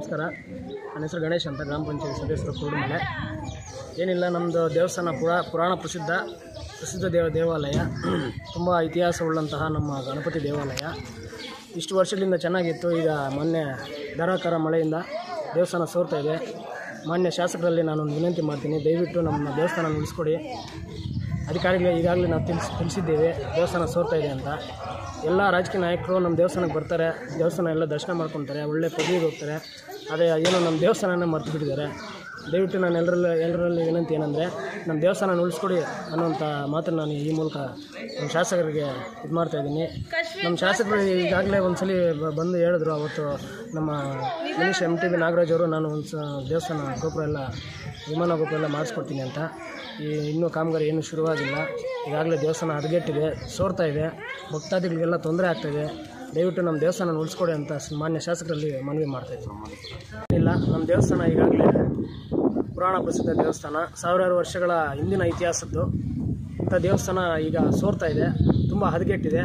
ನಮಸ್ಕಾರ ನನ್ನ ಹೆಸರು ಗಣೇಶ್ ಅಂತ ಗ್ರಾಮ ಪಂಚಾಯತ್ ಸದಸ್ಯರು ಕೂಡುಮಲೆ ಏನಿಲ್ಲ ನಮ್ಮದು ದೇವಸ್ಥಾನ ಪುರಾ ಪುರಾಣ ಪ್ರಸಿದ್ಧ ಪ್ರಸಿದ್ಧ ದೇವ ದೇವಾಲಯ ತುಂಬ ಇತಿಹಾಸವುಳ್ಳಂತಹ ನಮ್ಮ ಗಣಪತಿ ದೇವಾಲಯ ಇಷ್ಟು ವರ್ಷಗಳಿಂದ ಚೆನ್ನಾಗಿತ್ತು ಈಗ ಮೊನ್ನೆ ಧಾರಾಕಾರ ಮಳೆಯಿಂದ ದೇವಸ್ಥಾನ ಸೋರ್ತಾ ಇದೆ ಮಾನ್ಯ ಶಾಸಕರಲ್ಲಿ ನಾನು ಒಂದು ವಿನಂತಿ ಮಾಡ್ತೀನಿ ದಯವಿಟ್ಟು ನಮ್ಮ ದೇವಸ್ಥಾನ ಉಳಿಸ್ಕೊಡಿ ಅಧಿಕಾರಿಗಳಿಗೆ ಈಗಾಗಲೇ ನಾವು ತಿಳಿಸ್ ತಿಳಿಸಿದ್ದೇವೆ ದೇವಸ್ಥಾನ ಸೋರ್ತಾ ಇದೆ ಅಂತ ಎಲ್ಲ ರಾಜಕೀಯ ನಾಯಕರು ನಮ್ಮ ದೇವಸ್ಥಾನಕ್ಕೆ ಬರ್ತಾರೆ ದೇವಸ್ಥಾನ ಎಲ್ಲ ದರ್ಶನ ಮಾಡ್ಕೊತಾರೆ ಒಳ್ಳೆ ಪದವಿಗೆ ಹೋಗ್ತಾರೆ ಅದೇ ಏನೋ ನಮ್ಮ ದೇವಸ್ಥಾನನ ಮರ್ತು ಬಿಟ್ಟಿದ್ದಾರೆ ದಯವಿಟ್ಟು ನಾನು ಎಲ್ಲರಲ್ಲಿ ಎಲ್ಲರಲ್ಲಿ ವಿನಂತಿ ಏನಂದರೆ ನಮ್ಮ ದೇವಸ್ಥಾನ ಉಳಿಸ್ಕೊಡಿ ಅನ್ನೋಂಥ ಮಾತನ್ನು ನಾನು ಈ ಮೂಲಕ ನಮ್ಮ ಶಾಸಕರಿಗೆ ಇದು ಮಾಡ್ತಾಯಿದ್ದೀನಿ ನಮ್ಮ ಶಾಸಕರು ಈಗಾಗಲೇ ಒಂದು ಸಲ ಬ- ಬಂದು ಹೇಳಿದ್ರು ಅವತ್ತು ನಮ್ಮ minister M T B Nagaraj ಅವರು ನಾನು ಒಂದು ಸ ದೇವಸ್ಥಾನ ಗೋಪುರ ಎಲ್ಲ ವಿಮಾನ ಗೋಪುರ ಎಲ್ಲ ಮಾಡಿಸ್ಕೊಡ್ತೀನಿ ಅಂತ ಈ ಇನ್ನೂ ಕಾಮಗಾರಿ ಏನೂ ಶುರುವಾಗಿಲ್ಲ ಈಗಾಗಲೇ ದೇವಸ್ಥಾನ ಹದಗೆಟ್ಟಿದೆ ಸೋರ್ತಾ ಇದೆ ಭಕ್ತಾದಿಗಳಿಗೆಲ್ಲ ತೊಂದರೆ ಆಗ್ತಾಯಿದೆ ದಯವಿಟ್ಟು ನಮ್ಮ ದೇವಸ್ಥಾನ ಉಳಿಸ್ಕೊಡಿ ಅಂತ ಸ- ಮಾನ್ಯ ಶಾಸಕರಲ್ಲಿ ಮನವಿ ಮಾಡ್ತಾಯಿದ್ದೀನಿ ಇಲ್ಲ ನಮ್ಮ ದೇವಸ್ಥಾನ ಈಗಾಗಲೇ ಪುರಾಣ ಪ್ರಸಿದ್ಧ ದೇವಸ್ಥಾನ ಸಾವಿರಾರು ವರ್ಷಗಳ ಹಿಂದಿನ ಇತಿಹಾಸದ್ದು ಇಂಥ ದೇವಸ್ಥಾನ ಈಗ ಸೋರ್ತಾ ಇದೆ ತುಂಬ ಹದಗೆಟ್ಟಿದೆ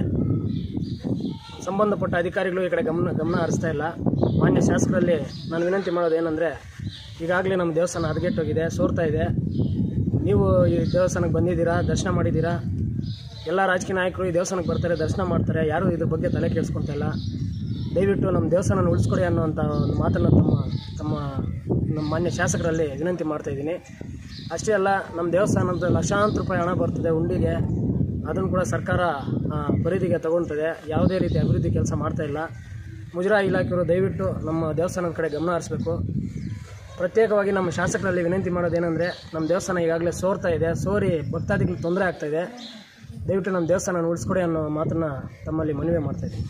ಸಂಬಂಧಪಟ್ಟ ಅಧಿಕಾರಿಗಳು ಈ ಕಡೆ ಗಮನ ಗಮನ ಹರಿಸ್ತಾ ಇಲ್ಲ ಮಾನ್ಯ ಶಾಸಕರಲ್ಲಿ ನಾನು ವಿನಂತಿ ಮಾಡೋದು ಏನಂದರೆ ಈಗಾಗಲೇ ನಮ್ಮ ದೇವಸ್ಥಾನ ಹದಗೆಟ್ಟೋಗಿದೆ ಸೋರ್ತಾ ಇದೆ ನೀವು ಈ ದೇವಸ್ಥಾನಕ್ಕೆ ಬಂದಿದ್ದೀರಾ ದರ್ಶನ ಮಾಡಿದ್ದೀರಾ ಎಲ್ಲ ರಾಜಕೀಯ ನಾಯಕರು ಈ ದೇವಸ್ಥಾನಕ್ಕೆ ಬರ್ತಾರೆ ದರ್ಶನ ಮಾಡ್ತಾರೆ ಯಾರೂ ಇದ್ರ ಬಗ್ಗೆ ತಲೆ ಕೆಡಿಸ್ಕೊತಾ ಇಲ್ಲ ದಯವಿಟ್ಟು ನಮ್ಮ ದೇವಸ್ಥಾನ ಉಳಿಸ್ಕೊಡಿ ಅನ್ನೋಂಥ ಒಂದು ಮಾತನ್ನು ತಮ್ಮ ತಮ್ಮ ನಮ್ಮ ಮಾನ್ಯ ಶಾಸಕರಲ್ಲಿ ವಿನಂತಿ ಮಾಡ್ತಾ ಇದ್ದೀನಿ ಅಷ್ಟೇ ಅಲ್ಲ ನಮ್ಮ ದೇವಸ್ಥಾನದ ಲಕ್ಷಾಂತರ ರೂಪಾಯಿ ಹಣ ಬರ್ತದೆ ಉಂಡಿಗೆ ಅದನ್ನು ಕೂಡ ಸರ್ಕಾರ ಆ, ಖರೀದಿಗೆ ತಗೊಳ್ತದೆ ಯಾವುದೇ ರೀತಿ ಅಭಿವೃದ್ಧಿ ಕೆಲಸ ಮಾಡ್ತಾ ಇಲ್ಲ ಮುಜರಾಯಿ ಇಲಾಖೆಯವರು ದಯವಿಟ್ಟು ನಮ್ಮ ದೇವಸ್ಥಾನದ ಕಡೆ ಗಮನ ಹರಿಸಬೇಕು ಪ್ರತ್ಯೇಕವಾಗಿ ನಮ್ಮ ಶಾಸಕರಲ್ಲಿ ವಿನಂತಿ ಮಾಡೋದೇನೆಂದರೆ ನಮ್ಮ ದೇವಸ್ಥಾನ ಈಗಾಗಲೇ ಸೋರ್ತಾ ಇದೆ ಸೋರಿ ಭಕ್ತಾದಿಗಳಿಗೆ ತೊಂದರೆ ಆಗ್ತಾ ಇದೆ ದಯವಿಟ್ಟು ನಮ್ಮ ದೇವಸ್ಥಾನ ಉಳಿಸ್ಕೊಡಿ ಅನ್ನೋ ಮಾತನ್ನು ತಮ್ಮಲ್ಲಿ ಮನವಿ ಮಾಡ್ತಾ ಇದ್ದೀನಿ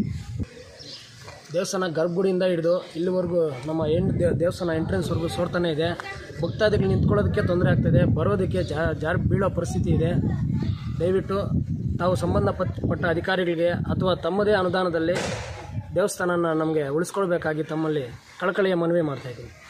ದೇವಸ್ಥಾನ ಗರ್ಭಗುಡಿಯಿಂದ ಹಿಡಿದು ಇಲ್ಲಿವರೆಗೂ ನಮ್ಮ ಎಂಡ್ ದೇವ ದೇವಸ್ಥಾನ ಎಂಟ್ರೆನ್ಸ್ವರೆಗೂ ಸೋರ್ತಾನೆ ಇದೆ ಭಕ್ತಾದಿಗಳು ನಿಂತ್ಕೊಳ್ಳೋದಕ್ಕೆ ತೊಂದರೆ ಆಗ್ತದೆ ಬರೋದಕ್ಕೆ ಜಾ ಜಾರ್ ಬೀಳೋ ಪರಿಸ್ಥಿತಿ ಇದೆ ದಯವಿಟ್ಟು ತಾವು ಸಂಬಂಧಪಟ್ಟ ಪಟ್ಟ ಅಧಿಕಾರಿಗಳಿಗೆ ಅಥವಾ ತಮ್ಮದೇ ಅನುದಾನದಲ್ಲಿ ದೇವಸ್ಥಾನನ ನಮಗೆ ಉಳಿಸ್ಕೊಳ್ಬೇಕಾಗಿ ತಮ್ಮಲ್ಲಿ ಕಳಕಳಿಯ ಮನವಿ ಮಾಡ್ತಾಯಿದ್ದೀನಿ